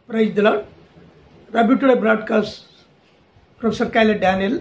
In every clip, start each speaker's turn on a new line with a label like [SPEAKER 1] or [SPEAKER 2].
[SPEAKER 1] praise the Lord రబీ today broadcast professor కైలెట్ Daniel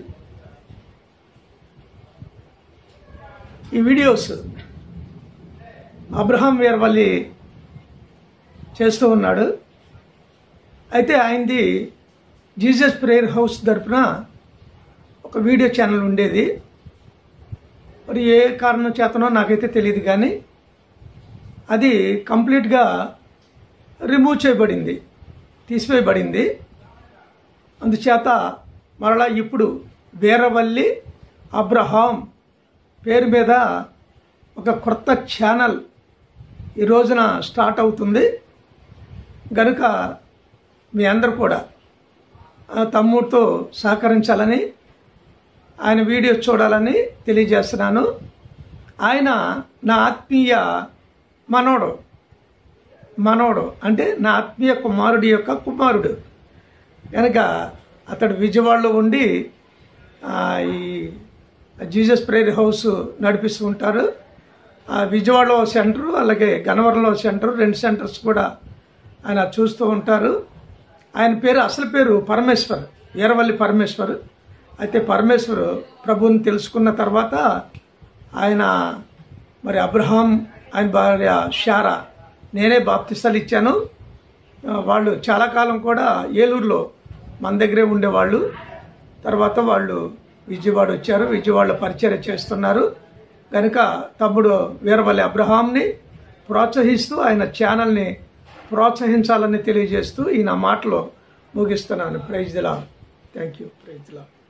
[SPEAKER 1] ఈ వీడియోస్ అబ్రహాం వీరవల్లి చేస్తూ ఉన్నాడు అయితే ఆయనది జీసస్ ప్రేయర్ హౌస్ తరపున ఒక వీడియో ఛానల్ ఉండేది మరి ఏ కారణం చేతనో నాకైతే తెలియదు కానీ అది కంప్లీట్గా రిమూవ్ చేయబడింది తీసివేయబడింది అందుచేత మరలా ఇప్పుడు వీరవల్లి అబ్రహాం పేరు మీద ఒక కొత్త ఛానల్ ఈ రోజున స్టార్ట్ అవుతుంది గనుక మీ అందరూ కూడా ఆ తమ్ముడితో సహకరించాలని ఆయన వీడియోస్ చూడాలని తెలియజేస్తున్నాను ఆయన నా ఆత్మీయ మనోడు మనోడు అంటే నా ఆత్మీయ కుమారుడి యొక్క కుమారుడు కనుక అతడు విజయవాడలో ఉండి ఆ, ఈ జీసస్ ప్రేయర్ హౌస్ నడిపిస్తూ ఉంటారు ఆ విజయవాడలో సెంటర్ అలాగే గన్నవరంలో సెంటర్ రెండు సెంటర్స్ కూడా ఆయన చూస్తూ ఉంటారు ఆయన పేరు అసలు పేరు పరమేశ్వర్ వీరవల్లి పరమేశ్వర్ అయితే పరమేశ్వర్ ప్రభువుని తెలుసుకున్న తర్వాత ఆయన మరి అబ్రహాం ఆయన భార్య షారా నేనే బాప్తిస్తాలు ఇచ్చాను ఆ, వాళ్ళు చాలా కాలం కూడా ఏలూరులో మన దగ్గరే ఉండేవాళ్ళు తర్వాత వాళ్ళు విజయవాడ వచ్చారు విజయవాడలో పరిచయం చేస్తున్నారు కనుక తమ్ముడు వీరవల్లి అబ్రహాంని ప్రోత్సహిస్తూ ఆయన ఛానల్ని ప్రోత్సహించాలని తెలియజేస్తూ ఈ నా మాటలో ముగిస్తున్నాను praise the Lord thank you praise దిలా